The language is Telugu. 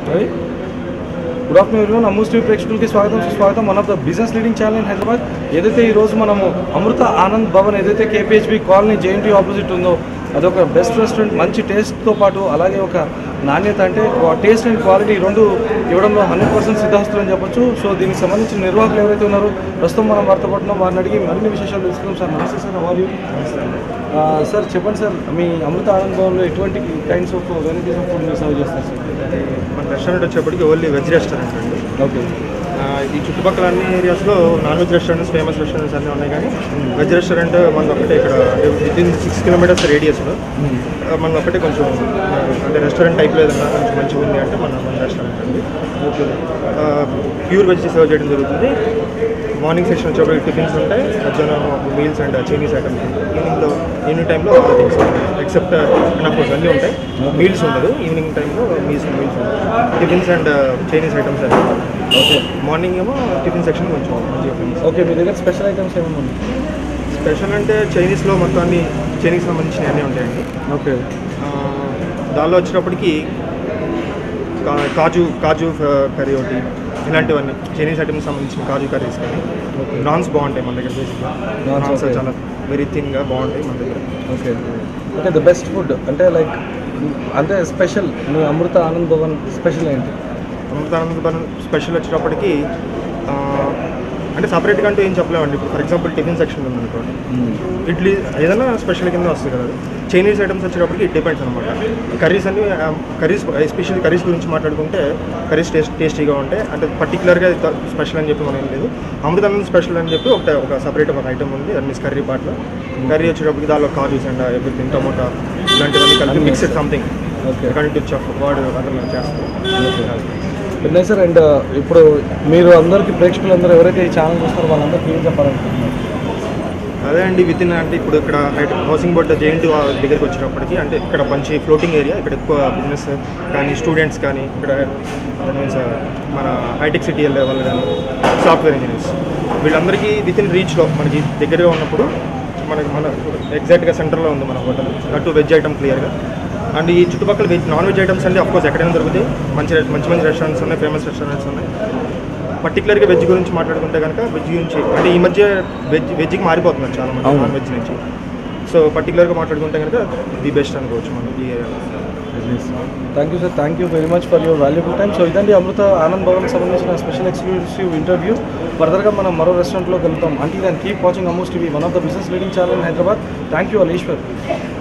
Ravi good afternoon everyone Amoos TV ప్రేక్షకులకి స్వాగతం సుస్వాగతం one of the business leading channel in Hyderabad ఏదైతే ఈ రోజు మనము అమృత ఆనంద్ భవన్ ఏదైతే కేపీహెచ్బి కాలనీ జేఎన్టీ ఆపోజిట్ ఉందో అదొక బెస్ట్ రెస్టారెంట్ మంచి టేస్ట్తో పాటు అలాగే ఒక నాణ్యత అంటే టేస్ట్ అండ్ క్వాలిటీ రెండు ఇవ్వడంలో హండ్రెడ్ పర్సెంట్ సిద్ధహస్తులని చెప్పొచ్చు సో దీనికి సంబంధించిన నిర్వాహకులు ఎవరైతే ఉన్నారో ప్రస్తుతం మనం వార్త పడుతున్నాం వారిని అడిగి మరిన్ని విశేషాలు తెలుసుకుందాం సార్ నమస్తే సార్ అవార్యూ సార్ చెప్పండి సార్ మీ అమృత ఆనంద్ భవన్లో ఎటువంటి kinds of varieties of food మీరు సర్వ్ చేస్తారు సార్ మన రెస్టారెంట్ వచ్చేప్పటికి ఓన్లీ వెజ్ రెస్టారెంట్ అండి ఓకే ఆ, ఈ చుట్టుపక్కల అన్ని ఏరియాస్లో non veg restaurants famous restaurants అన్నీ ఉన్నాయి కానీ వెజ్ రెస్టారెంట్ మన ఒకటే ఇక్కడ విత్ ఇన్ సిక్స్ కిలోమీటర్స్ రేడియస్లో మన ఒకటే కొంచెం ఆ, అంటే రెస్టారెంట్ టైప్లో ఏదైనా కొంచెం మంచిగా ఉంది అంటే మన మన రెస్టారెంట్ అండి ఓకే ప్యూర్ వెజ్ సర్వ్ చేయడం జరుగుతుంది మార్నింగ్ సెక్షన్ వచ్చేప్పటికి టిఫిన్స్ ఉంటాయి మధ్యాహ్నం మీల్స్ అండ్ చైనీస్ ఐటమ్స్ ఉంటాయి ఈవినింగ్లో ఈవినింగ్ టైంలో all things except and course అన్నీ ఉంటాయి మీల్స్ ఉండదు ఈవినింగ్ టైంలో మీల్స్ మీల్స్ ఉంటాయి టిఫిన్స్ అండ్ చైనీస్ ఐటమ్స్ అన్నీ ఓకే మార్నింగ్ ఏమో టిఫిన్ సెక్షన్ కొంచెం మంచిగా ఫేమస్ ఓకే మీ దగ్గర స్పెషల్ ఐటమ్స్ ఏమైనా ఉన్నాయి స్పెషల్ అంటే చైనీస్లో మొత్తం అన్ని చైనీస్ సంబంధించినవి అన్నీ ఉంటాయండి ఓకే ఆ, దానిలో వచ్చేటప్పటికి కా- కాజు కాజు ఫ- కర్రీ ఒకటి ఇలాంటివన్నీ చైనీస్ ఐటమ్స్ సంబంధించిన కాజు కర్రీస్ కానీ Okay. నాన్స్ బాగుంటాయి మన దగ్గర బేసిక్గా Naans, నాన్స్ okay. చాలా వెరీ థిన్గా బాగుంటాయి మన దగ్గర ఓకే అంటే ద బెస్ట్ ఫుడ్ అంటే లైక్ అంటే స్పెషల్ మీ అమృత ఆనంద్ భవన్ స్పెషల్ ఏంటి అమృతానంద స్పెషల్ వచ్చేటప్పటికి ఆ, అంటే సపరేట్గా అంటూ ఏం చెప్పలేమండి ఇప్పుడు ఫర్ ఎగ్జాంపుల్ టిఫిన్ సెక్షన్ ఉందనుకోండి ఇడ్లీ ఏదైనా స్పెషల్ కింద వస్తుంది కదా అది. చైనీస్ ఐటమ్స్ వచ్చేటప్పటికి ఇట్ డిపెండ్స్ అనమాట కర్రీస్ అన్ని కర్రీస్ ఎస్పెషల్లీ కర్రీస్ గురించి మాట్లాడుకుంటే కర్రీస్ టేస్ట్ టేస్టీగా ఉంటాయి అంటే పర్టికులర్గా స్పెషల్ అని చెప్పి మనం ఏం లేదు అమృతానంద స్పెషల్ అని చెప్పి ఒక ఒక సపరేట్ ఒక ఐటమ్ ఉంది దట్ మీన్స్ కర్రీ పార్ట్లో కర్రీ వచ్చేటప్పటికి దానిలో కాజూస్ అండ్ ఎవ్రీథింగ్ టమోటా ఇలాంటివన్నీ కలిపి అన్నీ మిక్స్డ్ సంథింగ్ ఓకే కంటి చెఫ్ వాడు అతను చేస్తాం వినయ్ సార్ అండ్ ఇప్పుడు మీరు అందరికి ప్రేక్షకులందరూ ఎవరైతే ఈ ఛానల్ చూస్తారో వాళ్ళందరికీ ఏం చెప్పాలనుకుంటున్నారు అదే అండి విత్ ఇన్ అంటే ఇప్పుడు ఇక్కడ హైట్ హౌసింగ్ బోర్డ్ జేఎన్టీ దగ్గరికి వచ్చినప్పటికి అంటే ఇక్కడ మంచి ఫ్లోటింగ్ ఏరియా ఇక్కడ ఎక్కువ బిజినెస్ కానీ స్టూడెంట్స్ కానీ ఇక్కడ మీన్స్ మన హైటెక్ సిటీ వెళ్ళే వాళ్ళు కానీ సాఫ్ట్వేర్ ఇంజనీర్స్ వీళ్ళందరికీ విత్ ఇన్ రీచ్లో మనకి దగ్గరగా ఉన్నప్పుడు మనకి మన ఎగ్జాక్ట్గా సెంటర్లో ఉంది మన హోటల్ అటు వెజ్ ఐటమ్ క్లియర్గా అండ్ ఈ చుట్టుపక్కల వెజ్ నాన్ వెజ్ ఐటమ్స్ అంటే అఫ్కోర్స్ ఎక్కడైనా దొరుకుతాయి మంచి మంచి మంచి రెస్టారెంట్స్ ఉన్నాయి ఫేమస్ రెస్టారెంట్స్ ఉన్నాయి పర్టికులర్గా వెజ్ గురించి మాట్లాడుకుంటే కనుక వెజ్ గురించి అంటే ఈ మధ్య వెజ్ వెజ్కి మారిపోతున్నారు చాలా మంది అవును. నాన్ వెజ్ నుంచి సో పర్టికులర్గా మాట్లాడుకుంటే కనుక ది బెస్ట్ అనుకోవచ్చు మనం ఈ ఏరియాలో thank you sir thank you very much for your valuable time so ఇదండి అమృత ఆనంద్ భవన్ సంబంధించిన స్పెషల్ ఎక్స్క్లూసివ్ ఇంటర్వ్యూ ఫర్దర్గా మనం మరో రెస్టారెంట్లోకి వెళ్తాం అంటే దాన్ని keep watching Amoos TV one of the business leading channel in Hyderabad thank you అలీశ్వర్